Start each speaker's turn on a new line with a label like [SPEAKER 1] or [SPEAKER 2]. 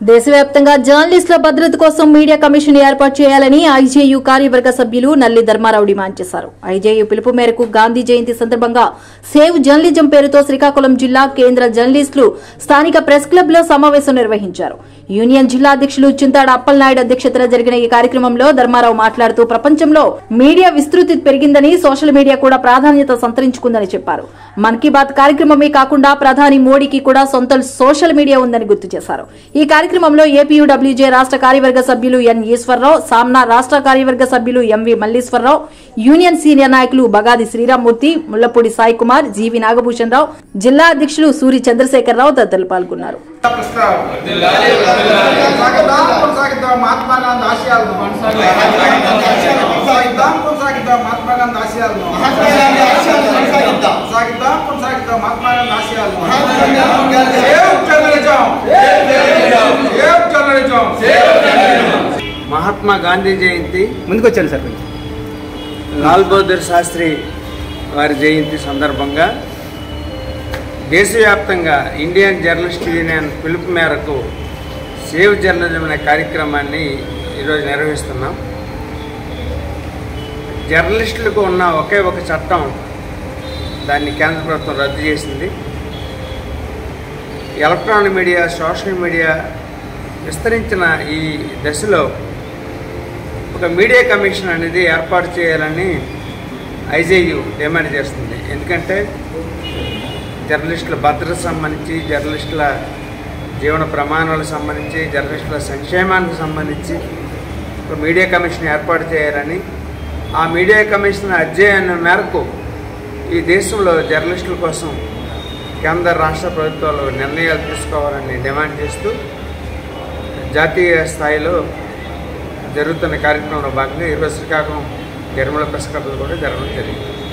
[SPEAKER 1] దేశవ్యాప్తంగా జర్నలిస్టుల భద్రత కోసం మీడియా కమిషన్ ఏర్పాటు చేయాలని ఐజేయు కార్యవర్గ సభ్యులు నల్లి ధర్మారావు డిమాండ్ చేశారు ఐజేయు పిలుపు మేరకు గాంధీ జయంతి సందర్భంగా సేవ్ జర్నలిజం పేరుతో శ్రీకాకుళం జిల్లా కేంద్ర జర్నలిస్టులు స్థానిక ప్రెస్ క్లబ్ లో సమావేశం నిర్వహించారు యూనియన్ జిల్లా అధ్యక్షులు చింతాడ అప్పలనాయుడు అధ్యక్షతన జరిగిన ఈ కార్యక్రమంలో ధర్మారావు మాట్లాడుతూ ప్రపంచంలో మీడియా విస్తృతి పెరిగిందని సోషల్ మీడియా కూడా ప్రాధాన్యత సంతరించుకుందని చెప్పారు మన్ కీ బాత్ కార్యక్రమమే కాకుండా ప్రధాని మోడీకి కూడా సొంత సోషల్ మీడియా ఉందని గుర్తు చేశారు ఈ కార్యక్రమంలో ఏపీయూడబ్ల్యూజే రాష్ట్ర కార్యవర్గ సభ్యులు ఎన్ ఈశ్వరరావు సామ్నా రాష్ట్ర కార్యవర్గ సభ్యులు ఎంవి మల్లీశ్వరరావు యూనియన్ సీనియర్ నాయకులు బగాది శ్రీరామ్మూర్తి ముల్లపూడి సాయి కుమార్ జీవి నాగభూషణ్ రావు జిల్లా అధ్యక్షులు సూరి చంద్రశేఖరరావు తదితరులు పాల్గొన్నారు
[SPEAKER 2] ప్రస్తావం కొనసాగిద్దాం కొనసాగిద్దాం మహాత్మా గాంధీ ఆశయాలను కొనసాగిద్దాం కొనసాగిద్దాం మహాత్మా గాంధీ ఆశయాలను కొనసాగిద్దాం కొనసాగిద్దాం మహాత్మా గాంధీ ఆశయాలను save journalism save journalism
[SPEAKER 3] Mahatma Gandhi Jayanti
[SPEAKER 4] ముందుకు వచ్చాను సార్ కొంచెం
[SPEAKER 3] లాల్ బహదూర్ శాస్త్రి వారి జయంతి సందర్భంగా దేశవ్యాప్తంగా ఇండియన్ జర్నలిస్ట్ యూనియన్ పిలుపు మేరకు సేవ్ జర్నలిజం అనే కార్యక్రమాన్ని ఈరోజు నిర్వహిస్తున్నాం జర్నలిస్టులకు ఉన్న ఒకే ఒక చట్టం దాన్ని కేంద్ర ప్రభుత్వం రద్దు చేసింది ఎలక్ట్రానిక్ మీడియా సోషల్ మీడియా విస్తరించిన ఈ దశలో ఒక మీడియా కమిషన్ అనేది ఏర్పాటు చేయాలని ఐజేయు డిమాండ్ చేస్తుంది ఎందుకంటే జర్నలిస్టుల భద్రత సంబంధించి జర్నలిస్టుల జీవన ప్రమాణాలకు సంబంధించి జర్నలిస్టుల సంక్షేమానికి సంబంధించి ఒక మీడియా కమిషన్ ఏర్పాటు చేయాలని ఆ మీడియా కమిషన్ అధ్యయనం మేరకు ఈ దేశంలో జర్నలిస్టుల కోసం కేంద్ర రాష్ట్ర ప్రభుత్వాలు నిర్ణయాలు తీసుకోవాలని డిమాండ్ చేస్తూ జాతీయ స్థాయిలో జరుగుతున్న కార్యక్రమంలో భాగంగా ఈరోజు శ్రీకాకుళం నిర్మల ప్రెస్ క్లబ్లో కూడా జరగడం జరిగింది